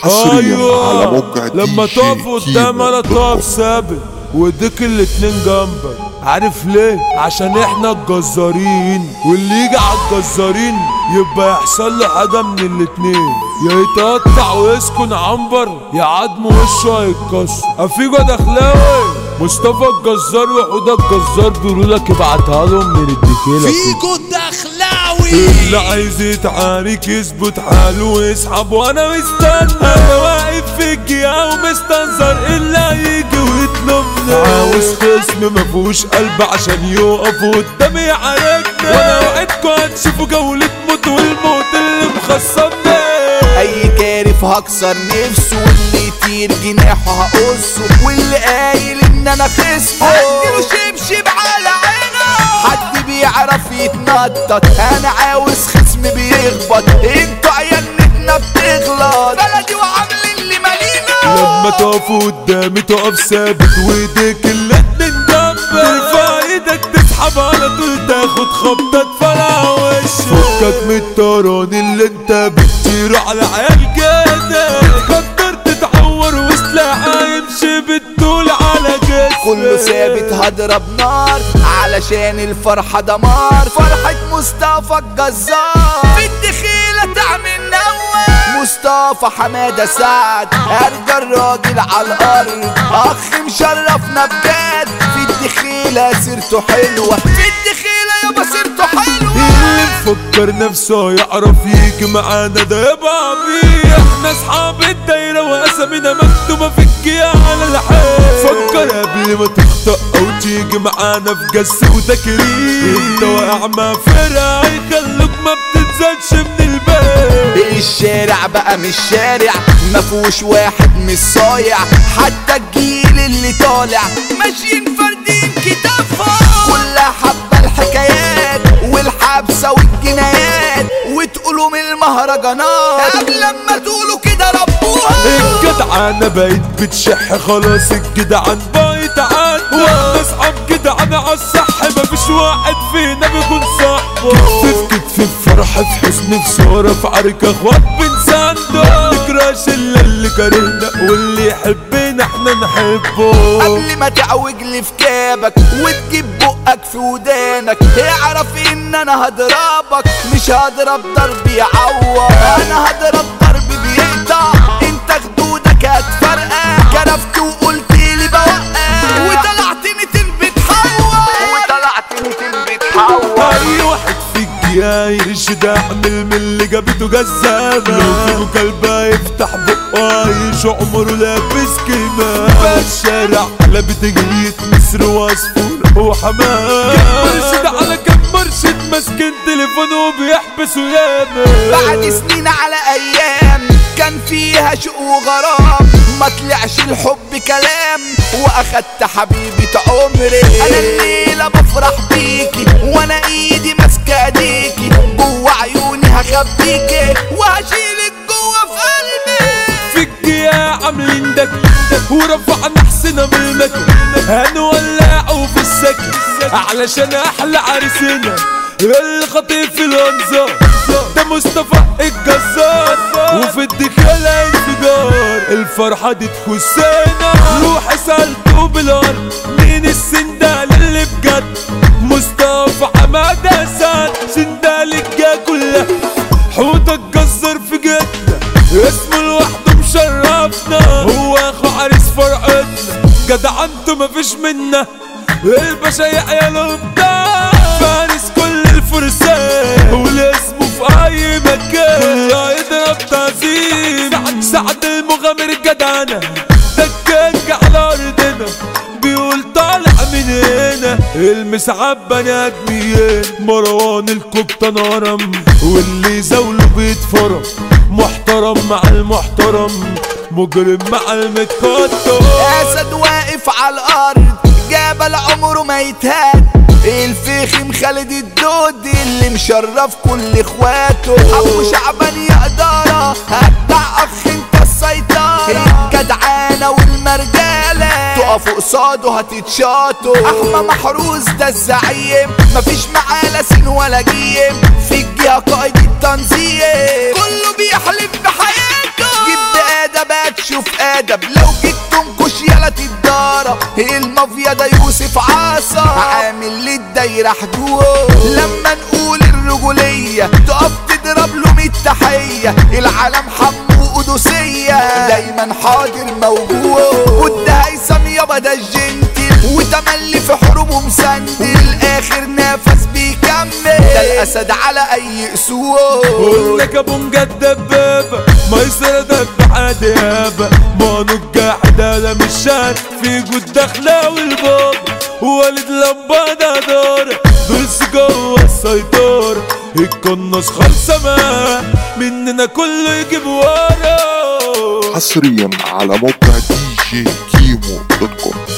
حصريا على ايوه موقع دي لما جي تقف كيمو قدام انا دوت كوم. تقف ثابت وايديك الاتنين جنبك عارف ليه عشان احنا الجزارين واللي يجي على الجزارين يبقى يحصل له حاجه من الاتنين يا يتقطع ويسكن عنبر يا عدم وشه هيتكسر افيجو دخلاوي مصطفى الجزار وحوده الجزار بيقولوا لك ابعتها لهم من الدكيله فيكو الدخلاوي اللي عايز يتعارك يثبت حاله ويسحب وانا مستنى انا واقف في الجهه ومستنظر اللي هيجي ويطلبني عاوز خصم مفهوش قلب عشان يقف قدامي يعاركني وانا وعدكوا هتشوفوا جولة موت والموت اللي مخصمني اي كارف هكسر نفسه واللي يطير جناحه هقصه واللي قايل ان انا خصمه هديله شبشب على عينه حد بيعرف يتنطط انا عاوز خصم بيخبط انتوا عيالنا بتغلط بلدي وعاملين لي مالينا لما تقف قدامي تقف ثابت وايديك الاتنين جنبك ترفع ايدك تسحب على طول تاخد خبطة تفرع وشك فكك من الطيران اللي انت بتطير على عيال كده تقدر تتعور وسلاحها يمشي بالطول على جسمك كله ثابت هضرب نار علشان الفرحة دمار فرحة مصطفى الجزار في الدخيلة تعمل نوى مصطفى حمادة سعد أرجى الراجل على الأرض أخ مشرفنا بجد في الدخيلة سيرته حلوة في الدخيلة يابا سيرته حلوة اللي مفكر نفسه يعرف يجي معانا ده يبقى بيه احنا اصحاب الدايرة واسامينا مكتوبة في الجيا على الحيط فكر قبل ما تخطأ او تيجي معانا في جس وده كريم انت واقع مع فرقة هيخلوك ما بتنزلش من البيت الشارع بقى مش شارع مفهوش واحد مش صايع حتى الجيل اللي طالع ماشيين فاردين كتافها كلها حبة الحكايات والحبسة والجنايات وتقولوا من المهرجانات قبل لما تقولوا كده ربوها الجدعانة بقت بتشح خلاص الجدعان بقيت عنا واحنا اصحاب جدعانة عالصح مفيش واحد فينا بيكون صاحبه كتف كتف في فرح في حزن في صورة في عركة اخوات بنسانده نكراش الا اللي كارهنا واللي يحبنا احنا نحبه قبل ما تعوج لي في كابك وتجيب بقك في ودانك اعرف ان انا هضربك مش هضرب ضرب يعور انا هضرب ضرب بيقطع انت خدودك هتفرقع كرفت وقلت لي بوقع وطلعتني تنبت حوا وطلعتني تنبت حوا اي واحد فيك يرشد اعمل من اللي جابته جزامة لو فيكو كلبة يفتح بقه يعيش عمره لابس كلمة في الشارع على بتجريت مصر وعصفور وحمام مرشد على كم مرشد ماسكين تليفون وبيحبسوا ياما بعد سنين على ايام كان فيها شوق وغرام ما طلعش الحب كلام واخدت حبيبة عمري انا الليلة بفرح بيكي وانا ايدي ماسكة ايديكي جوا عيوني هخبيكي وهشيلك جوا في قلبي في الجياع عاملين دك ورفعنا حسنا بالمكن هنولعوا في السكن علشان احلى عريسنا اللي خطيب في الانظار ده مصطفى الجزار وفي الدخيلة انفجار الفرحة دي تخصنا روح سألته بالارض مين السندال اللي بجد مصطفى حمادة سعد سندال الجا كلها حوضة الجزار في جدة اسمه لوحده مشرفنا هو اخو عريس فرقتنا جدع انتو مفيش منا الباشا يحيى لبنان فارس كل الفرسان والاسمه في اي مكان كله يضرب تعظيم سعد سعد المغامر جدعنا دكاك على ارضنا بيقول طالع من هنا المسعب بني ادميين مروان الكبتة هرم واللي زاوله بيتفرم محترم مع المحترم مجرم مع المتقطع اسد واقف على الارض جبل عمره ما يتهد الفخم خالد الدود اللي مشرف كل اخواته ابو شعبان يا اداره هتبع اخ انت السيطره الجدعانه والمرجاله تقفوا قصاده هتتشاطوا احمى محروس ده الزعيم مفيش معاه لا سين ولا جيم في الجهه قائد التنظيم كله بيحلف بحياته جيب بادم شوف ادب لو جيت تنكش يلا تدارة المافيا ده يوسف عصا عامل للدايرة حدود لما نقول الرجولية تقف تضرب له مية تحية العالم حمو قدسية دايما حاضر موجود وده هيثم يابا ده الجنتل وتملي في حروبه مسندل الاخر نفس بيكمل ده الاسد على اي اسود قول لك ابو مجد دبابة ما يصير حد يابا ما نجاح ده لا مش شان في جود داخله والبابا والد لمبادة دار بس جوه السيطرة القناص خالصة ما مننا كله يجيب ورا حصريا على موقع دي جي كيمو دوت كوم